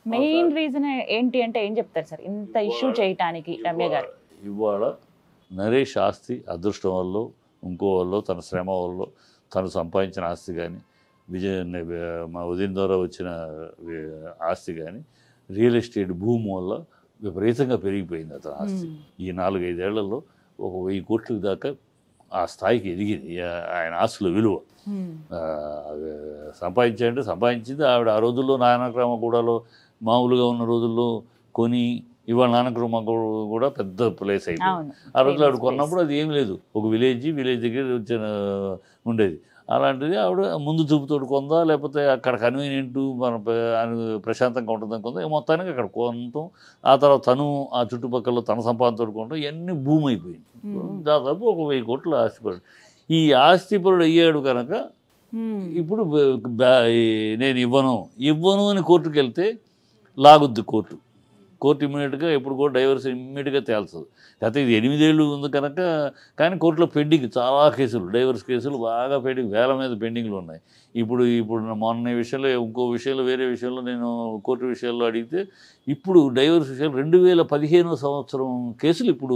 Main reason ఏంటి అంటే ఏం చెప్తారు సార్ ఇంత ఇష్యూ చేయటానికి రమ్య గారు ఇవాళ నరేష్ ఆస్తి అదృష్టం వల్ల ఇంకో వల్ల తన శ్రమ వల్ల తను సంపాదించిన ఆస్తి కానీ విజయ మా ఉదయం ద్వారా వచ్చిన వి- ఆస్తి కానీ రియల్ ఎస్టేట్ భూమి వల్ల విపరీతంగా పెరిగిపోయింది అతని ఆస్తి ఈ నాలుగైదేళ్లలో ఒక వెయ్యి కోట్ల దాకా ఆ స్థాయికి ఎదిగింది ఆ- ఆయన ఆస్తుల విలువ Hmm. ఆ, అది సంపాదించాలంటే సంపాదించింది ఆవిడ ఆ రోజుల్లో నానక్రమగూడలో మామూలుగా ఉన్న రోజుల్లో కొని ఇవాళ నానక్రమ కూడా పెద్ద ప్లేస్ అయిపోయింది అవును ఆ రోజుల్లో ఆవిడ Famous కొన్నప్పుడు అది ఏం లేదు ఒక విలేజ్ విలేజ్ దగ్గర వచ్చిన ఉండేది అలాంటిది ఆవిడ ముందు చూపుతోటి కొందా లేకపోతే అక్కడ కన్వీనియంట్ మన ప్ర- అను- ప్రశాంతంగా ఉంటుందని కొందా మొత్తానికి అక్కడ కొనటం ఆ తర్వాత తను ఆ చుట్టుపక్కల తన సంపాదనతో కొనటం ఇవన్నీ భూమి అయిపోయింది Hmm. దాదాపు ఒక వెయ్యి కోట్లు ఆస్తిపరుడు ఈ ఆస్తిపరుడు అయ్యాడు కనుక Hmm. ఇప్పుడు బ- బ- ఈ నేను ఇవ్వను ఇవ్వను అని కోర్టుకు వెళ్తే లాగుద్ది కోర్టు కోర్టు ఇమ్మీడియట్గా ఎప్పుడు కూడా డైవర్స్ ఇమ్మీడియట్గా తేల్చదు అయితే ఇది ఎనిమిదేళ్ళు ఉంది కనుక కానీ కోర్టులో పెండింగ్ చాలా కేసులు డైవర్స్ కేసులు బాగా పెండింగ్ వేల మీద పెండింగ్లు ఉన్నాయి ఇప్పుడు ఇప్పుడు నా మొన్న ఈ విషయంలో ఇంకో విషయంలో వేరే విషయంలో నేను కోర్టు విషయాల్లో అడిగితే ఇప్పుడు డైవర్స్ విషయాలు రెండు వేల పదిహేనో సంవత్సరం కేసులు ఇప్పుడు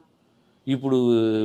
ఇప్పుడు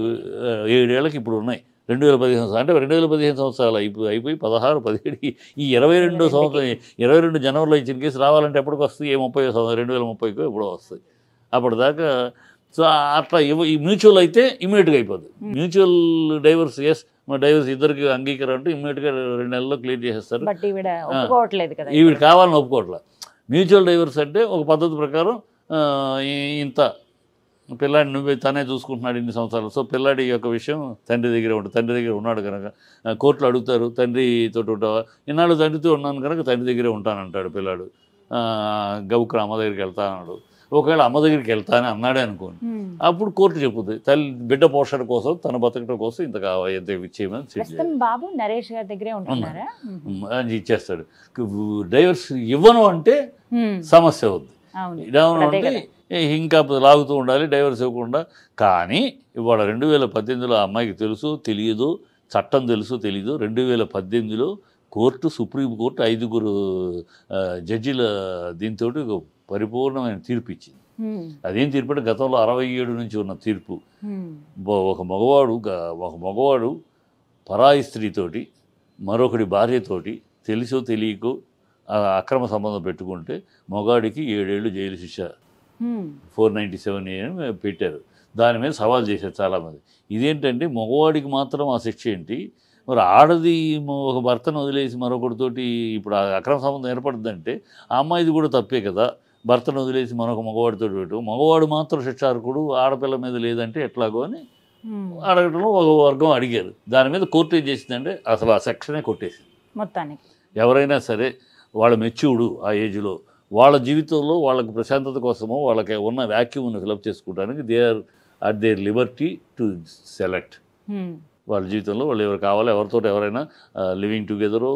ఆ, ఏడేళ్ళకి ఇప్పుడు ఉన్నాయి రెండు వేల పదిహేను సంవత్సరాలు అంటే రెండు వేల పదిహేను సంవత్సరాలు అయిపోయి అయిపోయి పదహారు పదిహేడు ఈ ఇరవై రెండు సంవత్సరం ఇరవై రెండు జనవరిలో ఇచ్చిన కేసు రావాలంటే ఎప్పటికి వస్తుంది ఏ ముప్పై సంవత్సరం రెండు వేల ముప్పైకో ఎప్పుడో వస్తుంది అప్పటిదాకా సో అట్లా ఇవ్వ ఈ మ్యూచువల్ అయితే ఇమీడియట్గా అయిపోద్ది మ్యూచువల్ డైవర్స్ ఎస్ మా డైవర్స్ ఇద్దరికి అంగీకారం అంటే ఇమీడియట్గా రెండు నెలల్లో క్లియర్ చేసేస్తారు బట్ ఈవిడ ఒప్పుకోవట్లేదు కదా ఈవిడ కావాలని ఒప్పుకోవట్లే మ్యూచువల్ డైవర్స్ అంటే ఒక పద్ధతి ప్రకారం ఆ, ఈ- ఇంత పిల్లాడి నువ్వే తనే చూసుకుంటున్నాడు ఇన్ని సంవత్సరాలు సో పిల్లాడి యొక్క విషయం తండ్రి దగ్గర ఉంటుంది తండ్రి దగ్గర ఉన్నాడు కనుక ఆ, కోర్టులో అడుగుతారు తండ్రితో ఉంటావా ఇన్నాళ్ళు తండ్రితో ఉన్నాను కనుక తండ్రి దగ్గరే ఉంటానంటాడు పిల్లాడు ఆ, గబుక్కున అమ్మ దగ్గరికి వెళ్తానన్నాడు ఒకవేళ అమ్మ దగ్గరికి వెళ్తానని అన్నాడే అనుకోండి Hmm. అప్పుడు కోర్టు చెప్పుద్ది తల్లి బిడ్డ పోషణ కోసం తన బతకడం కోసం ఇంత కావాలి ఎంత ఇచ్చేయమని చెప్పి ప్రస్తుతం బాబు నరేష్ గారి దగ్గరే ఉంటున్నారా అని ఇచ్చేస్తాడు డైవర్స్ ఇవ్వను అంటే Hmm. సమస్య అవుద్ది అవును డౌన్ అదే అంటే ఇంకా లాగుతూ ఉండాలి డైవర్స్ ఇవ్వకుండా కానీ ఇవాళ రెండు వేల పద్దెనిమిదిలో ఆ అమ్మాయికి తెలుసు తెలియదు చట్టం తెలుసు తెలియదు రెండు వేల పద్దెనిమిదిలో కోర్టు సుప్రీం కోర్టు ఐదుగురు ఆ, జడ్జిల దీంతో పరిపూర్ణమైన తీర్పు ఇచ్చింది Hmm. అదేం తీర్పు అంటే గతంలో అరవై ఏడు నుంచి ఉన్న తీర్పు Hmm. బ- ఒక మగవాడు గ- ఒక మగవాడు పరాయి స్త్రీతోటి మరొకటి భార్యతోటి తెలుసో తెలియకో ఆ అక్రమ సంబంధం పెట్టుకుంటే మగాడికి ఏడేళ్ళు జైలు శిక్ష Hmm. ఫోర్ నైంటీ సెవెన్ అని పెట్టారు దాని మీద సవాల్ చేశారు చాలామంది ఇదేంటంటే మగవాడికి మాత్రం ఆ శిక్ష ఏంటి మరి ఆడది మ- ఒక భర్తను వదిలేసి మరొకటితోటి ఇప్పుడు ఆ అక్రమ సంబంధం ఏర్పడుతుందంటే ఆ అమ్మాయిది కూడా తప్పే కదా భర్తను వదిలేసి మరొక మగవాడితో పెట్టు మగవాడు మాత్రం శిక్షార్కుడు ఆడపిల్ల మీద లేదంటే ఎట్లాగో అని Hmm. అడగడంలో ఒక వర్గం అడిగారు దాని మీద కోర్టు ఏం చేసిందంటే అసలు ఆ సెక్షనే కొట్టేసింది మొత్తానికి ఎవరైనా సరే వాళ్ళ మెచ్యూర్డు ఆ ఏజ్లో వాళ్ళ జీవితంలో వాళ్ళకి ప్రశాంతత కోసమో వాళ్ళకి ఉన్న వ్యాక్యూమ్ని ఫిలప్ చేసుకోవడానికి they are at their liberty to select Hmm. వాళ్ళ జీవితంలో వాళ్ళు ఎవరు కావాలో ఎవరితో ఎవరైనా living together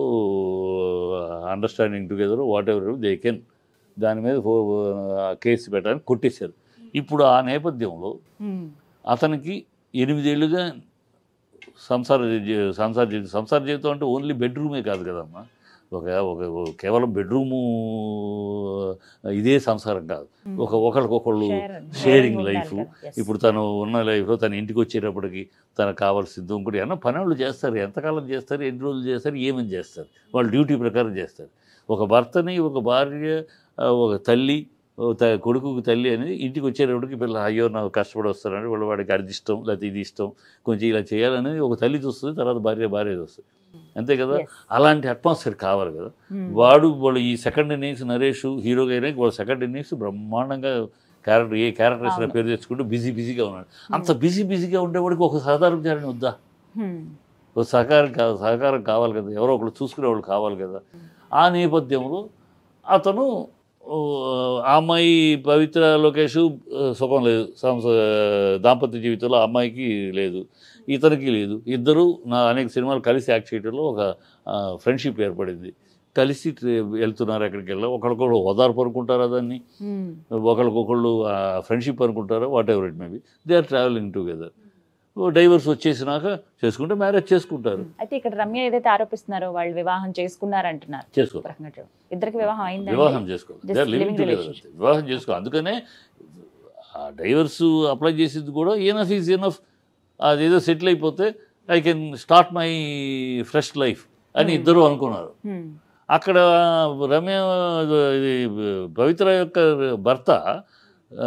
understanding together whatever they can దాని మీద కేసు పెట్టడానికి కొట్టేశారు ఇప్పుడు ఆ నేపథ్యంలో Hmm. అతనికి ఎనిమిదేళ్ళుగా సంసార జీ- సంసార జీవితం సంసార జీవితం అంటే ఓన్లీ బెడ్రూమే కాదు కదమ్మా ఒక ఒక ఒక కేవలం బెడ్రూము ఇదే సంసారం కాదు Hmm. ఒక ఒకరికొకళ్ళు Share- షేరింగ్ sharing లైఫ్ ఉండాలి కదా. Yes. ఇప్పుడు తను ఉన్న లైఫ్లో తన ఇంటికి వచ్చేటప్పటికి తనకు కావాల్సింది ఇంకోటి అన్న పనులు చేస్తారు ఎంతకాలం చేస్తారు ఎన్ని రోజులు చేస్తారు ఏమని చేస్తారు వాళ్ళు డ్యూటీ ప్రకారం చేస్తారు ఒక భర్తని ఒక భార్య ఆ, ఒక తల్లి ఓ త- కొడుకుకి తల్లి అనేది ఇంటికి వచ్చేటప్పటికి పిల్ల అయ్యో నాకు కష్టపడి వస్తారని వాళ్ళ వాడికి అది ఇష్టం లేకపోతే ఇది ఇష్టం కొంచెం ఇలా చేయాలనేది ఒక తల్లి చూస్తుంది తర్వాత భార్య భార్య చూస్తుంది అంతే కదా Yes. అలాంటి అట్మాస్ఫియర్ కావాలి కదా Hmm. వాడు వాళ్ళు ఈ సెకండ్ ఇన్నింగ్స్ నరేష్ హీరోగా అయినా వాళ్ళ సెకండ్ ఇన్నింగ్స్ బ్రహ్మాండంగా క్యారెక్టర్ ఏ క్యారెక్టర్ ఇచ్చిన అవును. పేరు తెచ్చుకుంటూ బిజీ బిజీగా ఉన్నాడు అంత బిజీ బిజీగా ఉండేవాడికి ఒక సహకారం చేయాలని వద్దా Hmm. ఒక సహకారం కావాలి సహకారం కావాలి కదా ఎవరో ఒకరు చూసుకునేవాళ్ళు కావాలి కదా ఆ నేపథ్యంలో అతను ఓ, ఆ అమ్మాయి పవిత్ర లోకేష్ ఆ, సుఖం లేదు సంస దాంపత్య జీవితంలో ఆ అమ్మాయికి లేదు ఇతనికి లేదు ఇద్దరు నా అనేక సినిమాలు కలిసి యాక్ట్ చేయడంలో ఒక ఫ్రెండ్షిప్ ఏర్పడింది కలిసి ట్రే- వెళ్తున్నారు ఎక్కడికి వెళ్ళి ఒకరికొకరు ఓదార్పు అనుకుంటారా దాన్ని Hmm. ఒకరికొకళ్ళు ఫ్రెండ్షిప్ అనుకుంటారా whatever it maybe they are travelling together divorce వచ్చేసినాక చేసుకుంటే మ్యారేజ్ చేసుకుంటారు అయితే ఇక్కడ రమ్య ఏదైతే ఆరోపిస్తున్నారో వాళ్ళు వివాహం చేసుకున్నారంటున్నారు చేసుకో ఒక రకంగా చూడండి. ఇద్దరికి వివాహం అయిందండి వివాహం చేసుకో Just They are living living together. relationship. వివాహం చేసుకో అందుకనే ఆ డైవర్స్ అప్లై చేసింది కూడా ఈనఫ్ ఈజ్ ఈనఫ్ అదేదో సెటిల్ అయిపోతే I can start my fresh life అని ఇద్దరు అనుకున్నారు హ్మ్. అక్కడ రమ్య ఇది పవిత్ర యొక్క భర్త ఆ,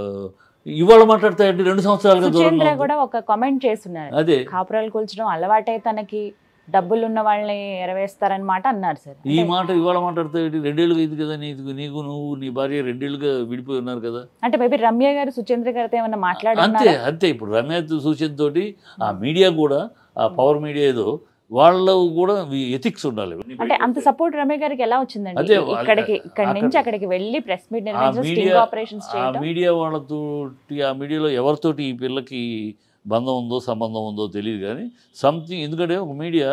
ఇవాళ మాట్లాడతాయండి రెండు సంవత్సరాలుగా దూరంగా సుచేంద్ర ఉంది. కూడా ఒక కామెంట్ చేస్తున్నారు అదే కాపురాలు కూల్చడం అలవాటే తనకి డబ్బులు ఉన్న వాళ్ళని ఎరవేస్తారనమాట అన్నారు సార్ ఈ అంటే- మాట ఇవాళ మాట్లాడతాయి రెండేళ్ళుగా ఇది కదా నీకు నీకు నువ్వు నీ భార్య రెండేళ్ళుగా విడిపోయి ఉన్నారు కదా అంటే మేబీ రమ్య గారు సుచేంద్ర గారితో ఏమన్నా అంతే మాట్లాడుతున్నారా అంతే ఇప్పుడు రమ్య సూచన తోటి ఆ మీడియా కూడా ఆ పవర్ మీడియా ఏదో వాళ్ళు కూడా ఎథిక్స్ ఉండాలి అంటే అంత సపోర్ట్ రమ్య గారికి ఎలా వచ్చిందండి అదే వాళ్ళ- ఇక్కడికి ఇక్కడ అక్కడ- నుంచి అక్కడికి వెళ్ళి ప్రెస్ మీట్ ఆ నిర్వహించడం స్టింగ్ మీడియా ఆపరేషన్స్ ఆ చేయడం మీడియా వాళ్ళతోటి ఆ మీడియాలో ఎవరితోటి ఈ పిల్లకి బంధం ఉందో సంబంధం ఉందో తెలియదు కానీ సంథింగ్ ఎందుకంటే ఒక మీడియా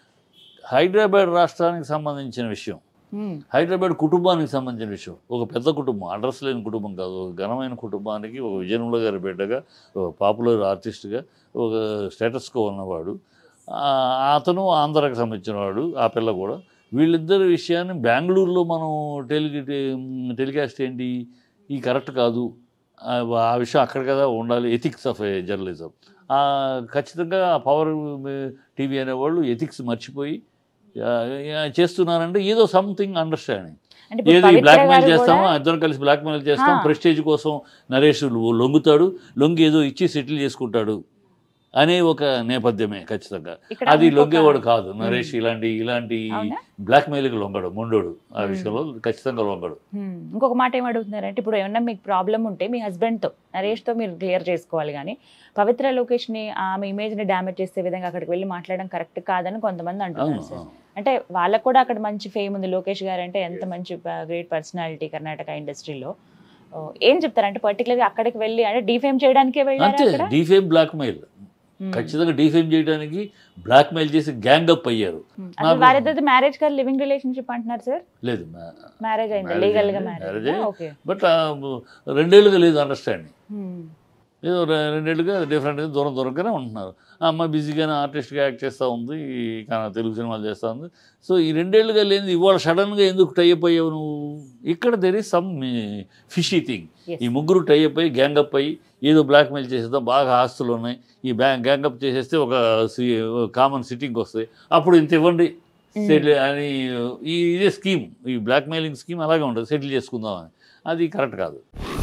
హైదరాబాద్ రాష్ట్రానికి సంబంధించిన విషయం హ్మ్. హైదరాబాద్ కుటుంబానికి సంబంధించిన విషయం ఒక పెద్ద కుటుంబం అడ్రస్ లేని కుటుంబం కాదు ఒక ఘనమైన కుటుంబానికి ఒక విజయనుల గారి బిడ్డగా ఒక పాపులర్ ఆర్టిస్ట్గా ఒక స్టేటస్కో ఉన్నవాడు ఆ, అతను ఆంధ్రాకి సంబంధించిన వాడు ఆ పిల్ల కూడా వీళ్ళిద్దరి విషయాన్ని బెంగళూరులో మనం టెలి టెలికాస్ట్ ఏంటి ఈ కరెక్ట్ కాదు ఆ ఆ విషయం అక్కడ కదా ఉండాలి ఎథిక్స్ ఆఫ్ జర్నలిజం ఖచ్చితంగా పవర్ టీవీ అనేవాళ్ళు ఎథిక్స్ మర్చిపోయి ఆ, ఆ, చేస్తున్నారంటే ఏదో సంథింగ్ అండర్స్టాండింగ్ అంటే ఇప్పుడు ఏది పవిత్ర బ్లాక్ మెయిల్ గారు చేస్తామో కూడా- ఇద్దరం కలిసి బ్లాక్ మెయిల్ చేస్తాం ఆ. ప్రెస్టేజ్ కోసం నరేష్ లొంగుతాడు లొంగి ఏదో ఇచ్చి సెటిల్ చేసుకుంటాడు అనే ఒక నేపథ్యమే ఖచ్చితంగా ఇక్కడ అది ఇంకొక- లొంగేవాడు కాదు నరేష్ ఇలాంటి ఇలాంటి అవునా? బ్లాక్ మెయిల్కి లొంగడు మొండోడు ఆ Hmm. విషయంలో ఖచ్చితంగా లొంగడు హ్మ్. ఇంకొక మాట ఏం అడుగుతున్నారంటే ఇప్పుడు ఏమన్నా మీకు ప్రాబ్లం ఉంటే మీ హస్బెండ్తో నరేష్తో మీరు క్లియర్ చేసుకోవాలి కానీ పవిత్ర లొకేషన్ని ఆమె ఇమేజ్ని డ్యామేజ్ చేసే విధంగా అక్కడికి వెళ్ళి మాట్లాడడం కరెక్ట్ కాదని కొంతమంది అవును అంటున్నారు సార్ అంటే వాళ్ళకు కూడా అక్కడ మంచి ఫేమ్ ఉంది లోకేష్ గారు అంటే ఎంత మంచి గ్రేట్ పర్సనాలిటీ కర్ణాటక ఇండస్ట్రీలో ఏం చెప్తారంటే పర్టికులర్గా అక్కడికి వెళ్ళి అంటే డిఫేమ్ చేయడానికే వెళ్ళారు అంతే అక్కడ డీఫేమ్ బ్లాక్ మెయిల్ హ్మ్. ఖచ్చితంగా డీఫేమ్ చేయడానికి బ్లాక్ మెయిల్ చేసి గ్యాంగ్ అప్ అయ్యారు హ్మ్. అసలు నాకు- వారిద్దరిది మ్యారేజ్ కాదు లివింగ్ రిలేషన్షిప్ అంటున్నారు సార్ లేదు మ్యారేజ్ అయింది Marriage లీగల్ గా అయింది. మ్యారేజ్ Marriage ఓకే బట్ రెండేళ్ళుగా లేదు అండర్స్టాండింగ్ హ్మ్. ఏదో రె- రెండేళ్ళుగా డిఫరెంట్గా దూరం దూరంగానే ఉంటున్నారు ఆ అమ్మాయి బిజీగానే ఆర్టిస్ట్గా యాక్ట్ చేస్తూ ఉంది కానీ తెలుగు సినిమాలు చేస్తూ ఉంది సో ఈ రెండేళ్ళుగా లేని ఇవాళ సడన్గా ఎందుకు టైఅప్ అయ్యావు నువ్వు ఇక్కడ there is some fishy thing Yes. ఈ ముగ్గురు టైఅప్ అయ్యి గ్యాంగప్ అయ్యి ఏదో బ్లాక్మెయిల్ చేసేద్దాం బాగా ఆస్తులు ఉన్నాయి ఈ బ్యాంక్ గ్యాంగప్ చేసేస్తే ఒక కామన్ సిట్టింగ్ వస్తుంది అప్పుడు ఇంత ఇవ్వండి సెటిల్ అని ఈ ఇదే స్కీమ్ ఈ బ్లాక్మెయిలింగ్ స్కీమ్ అలాగే ఉంటుంది సెటిల్ చేసుకుందాం అని అది కరెక్ట్ కాదు